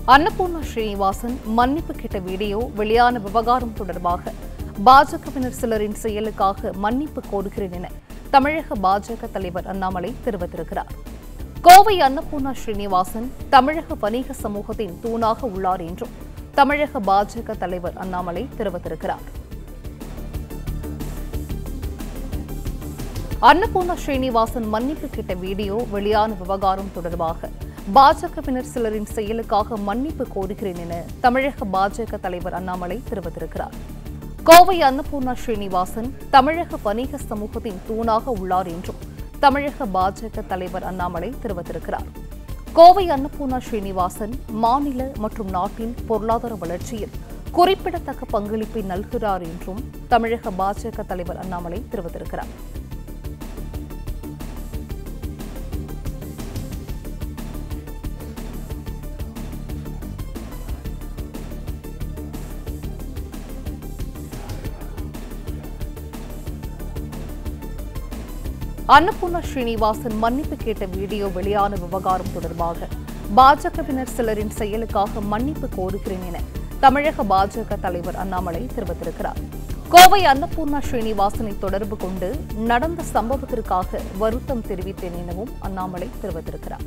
அன்னபூர்ணா ஸ்ரீனிவாசன் மன்னிப்பு கேட்ட வீடியோ வெளியான விவகாரம் தொடர்பாக பாஜகவினர் சிலரின் செயலுக்காக மன்னிப்பு கோருகிறேன் என தமிழக பாஜக தலைவர் அண்ணாமலை தெரிவித்திருக்கிறார் கோவை அன்னபூர்ணா ஸ்ரீனிவாசன் தமிழக வணிக சமூகத்தின் தூணாக உள்ளார் என்றும் தமிழக பாஜக தலைவர் அண்ணாமலை தெரிவித்திருக்கிறார் அன்னபூர்ணா ஸ்ரீனிவாசன் மன்னிப்பு கேட்ட வீடியோ வெளியான விவகாரம் தொடர்பாக பாஜகவினர் சிலரின் செயலுக்காக மன்னிப்பு கோருகிறேன் என தமிழக பாஜக தலைவர் அண்ணாமலை தெரிவித்திருக்கிறார் கோவை அன்னபூர்ணா ஸ்ரீனிவாசன் தமிழக வணிக சமூகத்தின் தூணாக உள்ளார் என்றும் தமிழக பாஜக தலைவர் அண்ணாமலை தெரிவித்திருக்கிறார் கோவை அன்னபூர்ணா ஸ்ரீனிவாசன் மாநில மற்றும் நாட்டின் பொருளாதார வளர்ச்சியில் குறிப்பிடத்தக்க பங்களிப்பை நல்கிறார் என்றும் தமிழக பாஜக தலைவர் அண்ணாமலை தெரிவித்திருக்கிறார் அன்னபூர்ணா ஸ்ரீனிவாசன் மன்னிப்பு கேட்ட வீடியோ வெளியான விவகாரம் தொடர்பாக பாஜகவினர் சிலரின் செயலுக்காக மன்னிப்பு கோருகிறேன் என தமிழக பாஜக தலைவர் அண்ணாமலை தெரிவித்திருக்கிறார் கோவை அன்னபூர்ணா ஸ்ரீனிவாசனை தொடர்பு கொண்டு நடந்த சம்பவத்திற்காக வருத்தம் தெரிவித்தேன் எனவும் அண்ணாமலை தெரிவித்திருக்கிறார்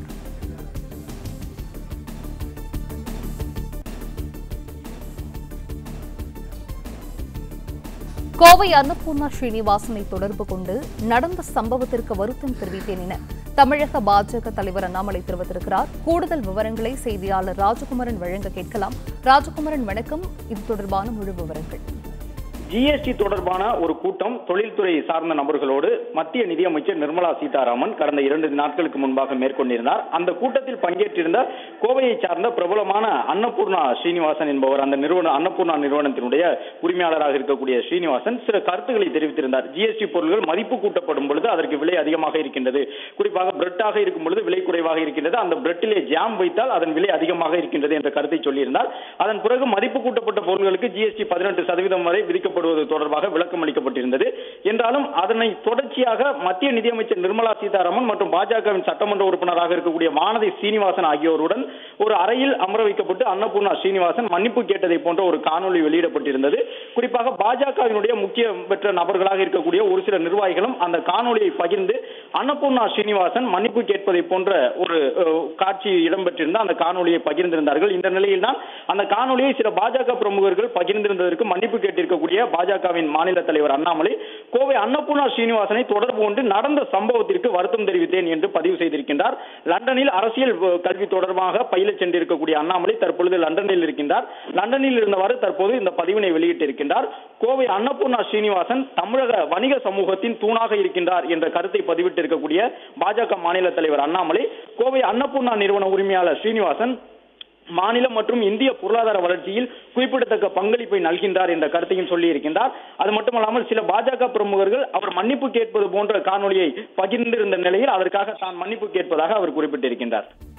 கோவை அன்னபூர்ணா ஸ்ரீனிவாசனை தொடர்பு கொண்டு நடந்த சம்பவத்திற்கு வருத்தம் தெரிவித்தேன் என தமிழக பாஜக தலைவர் அண்ணாமலை தெரிவித்திருக்கிறார் கூடுதல் விவரங்களை செய்தியாளர் ராஜகுமரன் வழங்க கேட்கலாம் ராஜகுமரன் வணக்கம் இது தொடர்பான முழு விவரங்கள் ஜிஎஸ்டி தொடர்பான ஒரு கூட்டம் தொழில்துறை சார்ந்த நபர்களோடு மத்திய நிதியமைச்சர் நிர்மலா சீதாராமன் கடந்த இரண்டு நாட்களுக்கு முன்பாக மேற்கொண்டிருந்தார் அந்த கூட்டத்தில் பங்கேற்றிருந்த கோவையை சார்ந்த பிரபலமான அன்னபூர்ணா ஸ்ரீனிவாசன் என்பவர் அந்த நிறுவன அன்னபூர்ணா நிறுவனத்தினுடைய உரிமையாளராக இருக்கக்கூடிய ஸ்ரீனிவாசன் சில கருத்துக்களை தெரிவித்திருந்தார் ஜிஎஸ்டி பொருட்கள் மதிப்பு கூட்டப்படும் பொழுது அதற்கு விலை அதிகமாக இருக்கின்றது குறிப்பாக பிரெட்டாக இருக்கும் பொழுது விலை குறைவாக இருக்கின்றது அந்த பிரெட்டிலே ஜாம் வைத்தால் அதன் விலை அதிகமாக இருக்கின்றது என்ற கருத்தை சொல்லியிருந்தார் அதன் பிறகு மதிப்பு கூட்டப்பட்ட பொருட்களுக்கு ஜிஎஸ்டி பதினெட்டு சதவீதம் வரை விதிக்கப்படும் செயல்படுவது தொடர்பாக விளக்கம் அளிக்கப்பட்டிருந்தது என்றாலும் அதனை தொடர்ச்சியாக மத்திய நிதியமைச்சர் நிர்மலா சீதாராமன் மற்றும் பாஜகவின் சட்டமன்ற உறுப்பினராக இருக்கக்கூடிய வானதி சீனிவாசன் ஆகியோருடன் ஒரு அறையில் அமர வைக்கப்பட்டு அன்னபூர்ணா ஸ்ரீனிவாசன் மன்னிப்பு கேட்டதை போன்ற ஒரு காணொலி வெளியிடப்பட்டிருந்தது குறிப்பாக பாஜகவினுடைய முக்கிய பெற்ற நபர்களாக இருக்கக்கூடிய ஒரு சில நிர்வாகிகளும் அந்த காணொலியை பகிர்ந்து அன்னபூர்ணா ஸ்ரீனிவாசன் மன்னிப்பு கேட்பதை போன்ற ஒரு காட்சி இடம்பெற்றிருந்த அந்த காணொலியை பகிர்ந்திருந்தார்கள் இந்த நிலையில் தான் அந்த காணொலியை சில பாஜக பிரமுகர்கள் பகிர்ந்திருந்ததற்கு மன்னிப்பு கேட்டிருக்கக்கூடிய பாஜகவின் மாநில தலைவர் அண்ணாமலை கோவை அன்னபூர்ணா ஸ்ரீனிவாசனை தொடர்பு கொண்டு நடந்த சம்பவத்திற்கு வருத்தம் தெரிவித்தேன் என்று பதிவு செய்திருக்கின்றார் லண்டனில் அரசியல் கல்வி தொடர்பாக பயில சென்றிருக்கக்கூடிய அண்ணாமலை தற்பொழுது லண்டனில் இருக்கின்றார் லண்டனில் இருந்தவாறு தற்போது இந்த பதிவினை வெளியிட்டிருக்கின்றார் கோவை அன்னபூர்ணா ஸ்ரீனிவாசன் தமிழக வணிக சமூகத்தின் தூணாக இருக்கின்றார் என்ற கருத்தை பதிவிட்டிருக்கக்கூடிய பாஜக மாநில தலைவர் அண்ணாமலை கோவை அன்னபூர்ணா நிறுவன உரிமையாளர் ஸ்ரீனிவாசன் மாநிலம் மற்றும் இந்திய பொருளாதார வளர்ச்சியில் குறிப்பிடத்தக்க பங்களிப்பை நல்கின்றார் என்ற கருத்தையும் சொல்லி இருக்கின்றார் அது மட்டுமல்லாமல் சில பாஜக பிரமுகர்கள் அவர் மன்னிப்பு கேட்பது போன்ற காணொலியை பகிர்ந்திருந்த நிலையில் அதற்காக தான் மன்னிப்பு கேட்பதாக அவர் குறிப்பிட்டிருக்கின்றார்